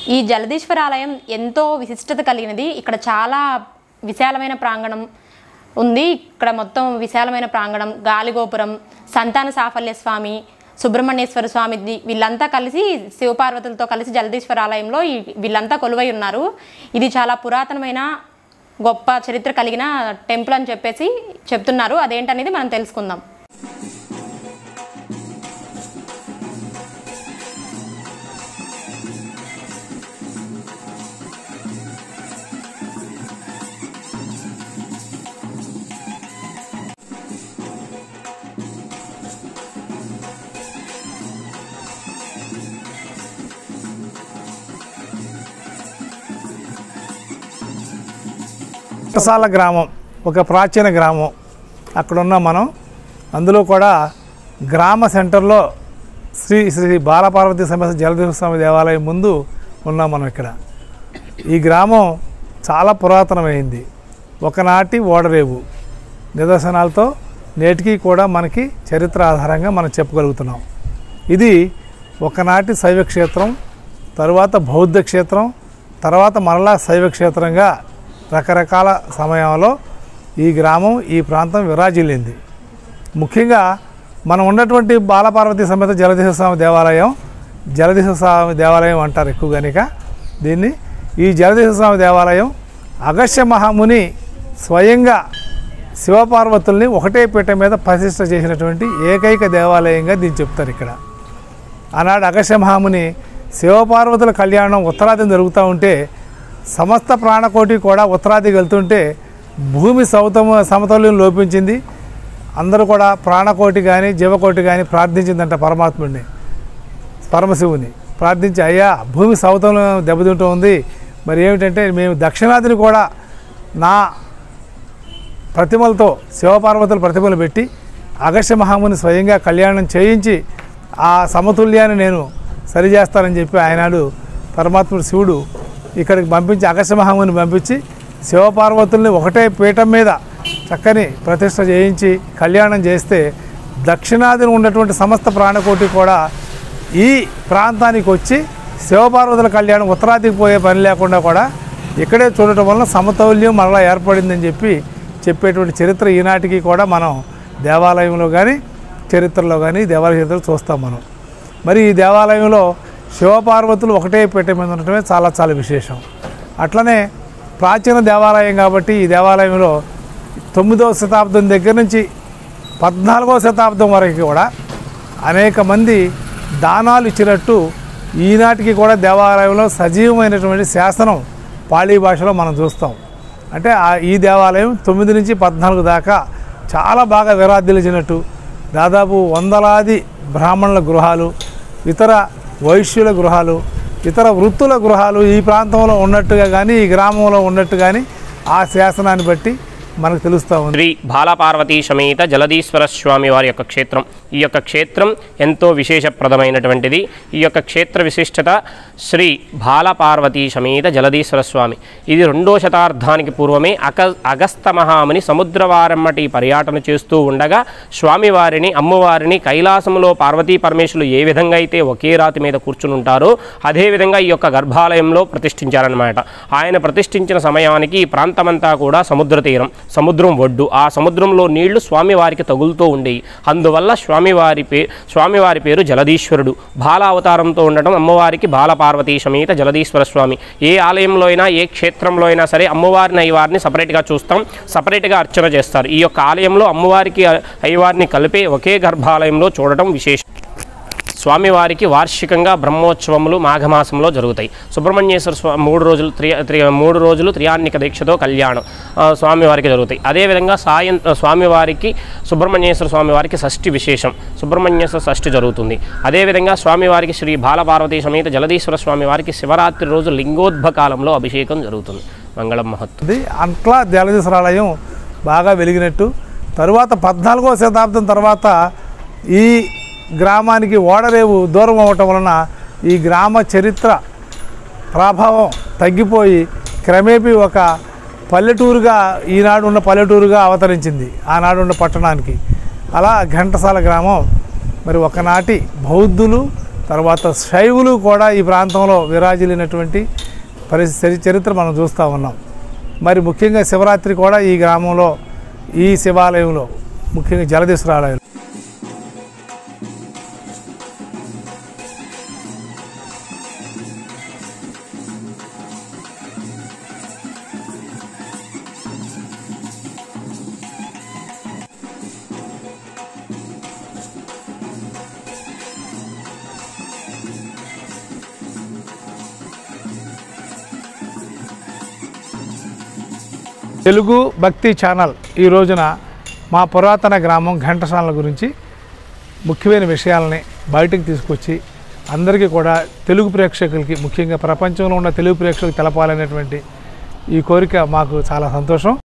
ఈ జలదీశ్వర ఆలయం ఎంతో విశిష్టత కలిగినది ఇక్కడ చాలా విశాలమైన ప్రాంగణం ఉంది ఇక్కడ మొత్తం విశాలమైన ప్రాంగణం గాలిగోపురం సంతాన సాఫల్య స్వామి సుబ్రహ్మణ్యేశ్వర స్వామి ది- వీళ్ళంతా కలిసి శివపార్వతులతో కలిసి జలదీశ్వర ఆలయంలో ఈ వీళ్ళంతా కొలువై ఉన్నారు ఇది చాలా పురాతనమైన గొప్ప చరిత్ర కలిగిన టెంపుల్ అని చెప్పేసి చెప్తున్నారు అదేంటనేది మనం తెలుసుకుందాం ఘంటసాల గ్రామం ఒక ప్రాచీన గ్రామం అక్కడ ఉన్నాం మనం అందులో కూడా గ్రామ సెంటర్లో శ్రీ శ్రీ బాలపార్వతి సమేత జలదేవ స్వామి దేవాలయం ముందు ఉన్నాం మనం ఇక్కడ ఈ గ్రామం చాలా పురాతనమైంది ఒకనాటి ఓడరేవు నిదర్శనాలతో నేటికి కూడా మనకి చరిత్ర ఆధారంగా మనం చెప్పగలుగుతున్నాం ఇది ఒకనాటి శైవ క్షేత్రం తరువాత బౌద్ధ క్షేత్రం తర్వాత మరలా శైవ క్షేత్రంగా రకరకాల సమయంలో ఈ గ్రామం ఈ ప్రాంతం విరాజిల్లింది ముఖ్యంగా మనం ఉన్నటువంటి బాలపార్వతి సమేత జలదీశ్వర స్వామి దేవాలయం జలదీశ్వర స్వామి దేవాలయం అంటారు ఎక్కువ కనుక దీన్ని ఈ జలదీశ్వర స్వామి దేవాలయం అగస్త్య మహాముని స్వయంగా శివపార్వతుల్ని ఒకటే పీఠ మీద ప్రతిష్ఠ చేసినటువంటి ఏకైక దేవాలయంగా దీన్ని చెప్తారు ఇక్కడ ఆనాడు అగస్త్య మహాముని శివపార్వతుల కళ్యాణం ఉత్తరాదిన జరుగుతూ ఉంటే సమస్త ప్రాణకోటి కూడా ఉత్తరాదికి వెళ్తుంటే భూమి సౌతమ సమతౌల్యం లోపించింది అందరూ కూడా ప్రాణకోటి కానీ జీవకోటి కానీ ప్రార్థించిందంట పరమాత్ముడిని పరమశివుని ప్రార్థించి అయ్యా భూమి సౌతంలో దెబ్బతింటూ ఉంది మరి ఏమిటంటే మేము దక్షిణాదిని కూడా నా ప్రతిమలతో శివపార్వతుల ప్రతిమలు పెట్టి అగస్త్య మహాముని స్వయంగా కళ్యాణం చేయించి ఆ సమతుల్యాన్ని నేను సరిచేస్తానని చెప్పి ఆయనాడు పరమాత్ముడు శివుడు ఇక్కడికి పంపించి అగస్త్య మహాముని పంపించి శివపార్వతుల్ని ఒకటే పీఠం మీద చక్కని ప్రతిష్ట చేయించి కళ్యాణం చేస్తే దక్షిణాదిని ఉన్నటువంటి సమస్త ప్రాణకోటి కూడా ఈ ప్రాంతానికి వచ్చి శివపార్వతుల కళ్యాణం ఉత్తరాదికి పోయే పని లేకుండా కూడా ఇక్కడే చూడటం వలన సమతౌల్యం మరలా ఏర్పడిందని చెప్పి చెప్పేటువంటి చరిత్ర ఈనాటికి కూడా మనం దేవాలయంలో కానీ చరిత్రలో కానీ దేవాలయ చరిత్రలో చూస్తాం మనం మరి ఈ దేవాలయంలో శివపార్వతులు ఒకటే పెట్టె మీద ఉండటమే చాలా చాలా విశేషం అట్లనే ప్రాచీన దేవాలయం కాబట్టి ఈ దేవాలయంలో తొమ్మిదవ శతాబ్దం దగ్గర నుంచి పద్నాలుగవ శతాబ్దం వరకు కూడా అనేక మంది దానాలు ఇచ్చినట్టు ఈనాటికి కూడా దేవాలయంలో సజీవమైనటువంటి శాసనం పాళీ భాషలో మనం చూస్తాం అంటే ఆ- ఈ దేవాలయం తొమ్మిది నుంచి పద్నాలుగు దాకా చాలా బాగా విరాధిల్చినట్టు దాదాపు వందలాది బ్రాహ్మణుల గృహాలు ఇతర వైశ్యుల గృహాలు ఇతర వృత్తుల గృహాలు ఈ ప్రాంతంలో ఉన్నట్టుగా కానీ ఈ గ్రామంలో ఉన్నట్టు కానీ ఆ శాసనాన్ని బట్టి మనకు తెలుస్తూ ఉంది శ్రీ బాలపార్వతీ సమేత జలదీశ్వర స్వామి వారి యొక్క క్షేత్రం ఈ యొక్క క్షేత్రం ఎంతో విశేషప్రదమైనటువంటిది ఈ యొక్క క్షేత్ర విశిష్టత శ్రీ బాలపార్వతీ సమేత జలదీశ్వర స్వామి ఇది రెండో శతాబ్దానికి పూర్వమే అక అగస్త మహాముని సముద్రవారమ్మటి పర్యటన చేస్తూ ఉండగా స్వామివారిని అమ్మవారిని కైలాసంలో పార్వతీ పరమేశ్వరులు ఏ విధంగా అయితే ఒకే రాతి మీద కూర్చుని ఉంటారో అదేవిధంగా ఈ యొక్క గర్భాలయంలో ప్రతిష్ఠించారనమాట ఆయన ప్రతిష్ఠించిన సమయానికి ఈ ప్రాంతమంతా కూడా సముద్ర తీరం సముద్రం ఒడ్డు ఆ సముద్రంలో నీళ్లు స్వామివారికి తగులుతూ ఉండేవి అందువల్ల స్వామివారి పే స్వామివారి పేరు జలదీశ్వరుడు బాల అవతారంతో ఉండటం అమ్మవారికి బాలపార్వతీ సమేత జలదీశ్వర స్వామి ఏ ఆలయంలో అయినా ఏ క్షేత్రంలో అయినా సరే అమ్మవారిని అయ్యవారిని సపరేట్గా చూస్తాం సపరేట్గా అర్చన చేస్తారు ఈ యొక్క ఆలయంలో అమ్మవారికి అయ్యవారిని కలిపే ఒకే గర్భాలయంలో చూడటం విశేషం స్వామివారికి వార్షికంగా బ్రహ్మోత్సవములు మాఘమాసంలో జరుగుతాయి సుబ్రహ్మణ్యేశ్వర స్వామి మూడు రోజులు త్రి త్రి మూడు రోజులు త్రియాన్నిక దీక్షతో కళ్యాణం ఆ, స్వామివారికి జరుగుతాయి అదేవిధంగా సాయం స్వామివారికి సుబ్రహ్మణ్యేశ్వర స్వామివారికి షష్ఠి విశేషం సుబ్రహ్మణ్యేశ్వర షష్ఠి జరుగుతుంది అదేవిధంగా స్వామివారికి శ్రీ బాలపార్వతీ సమేత జలదీశ్వర స్వామివారికి శివరాత్రి రోజు లింగోద్భ కాలంలో అభిషేకం జరుగుతుంది మంగళం మహత్వం ఉంది అట్లా జలదీశ్వరాలయం బాగా వెలిగినట్టు తరువాత పద్నాలుగో శతాబ్దం తర్వాత ఈ గ్రామానికి ఓడరేవు దూరం అవ్వటం వలన ఈ గ్రామ చరిత్ర ప్రభావం తగ్గిపోయి క్రమేపీ ఒక పల్లెటూరుగా ఈనాడు ఉన్న పల్లెటూరుగా అవతరించింది ఆనాడు ఉన్న పట్టణానికి అలా ఘంటసాల గ్రామం మరి ఒకనాటి బౌద్ధులు తర్వాత శైవులు కూడా ఈ ప్రాంతంలో విరాజిల్లినటువంటి పరిస్థితి చరిత్ర మనం చూస్తూ ఉన్నాం మరి ముఖ్యంగా శివరాత్రి కూడా ఈ గ్రామంలో ఈ శివాలయంలో ముఖ్యంగా జలదీశ్వర ఆలయం తెలుగు భక్తి ఛానల్ ఈ రోజున మా పురాతన గ్రామం ఘంటసాల గురించి ముఖ్యమైన విషయాలని బయటకు తీసుకొచ్చి అందరికీ కూడా తెలుగు ప్రేక్షకులకి ముఖ్యంగా ప్రపంచంలో ఉన్న తెలుగు ప్రేక్షకులకు తెలపాలనేటువంటి ఈ కోరిక మాకు చాలా సంతోషం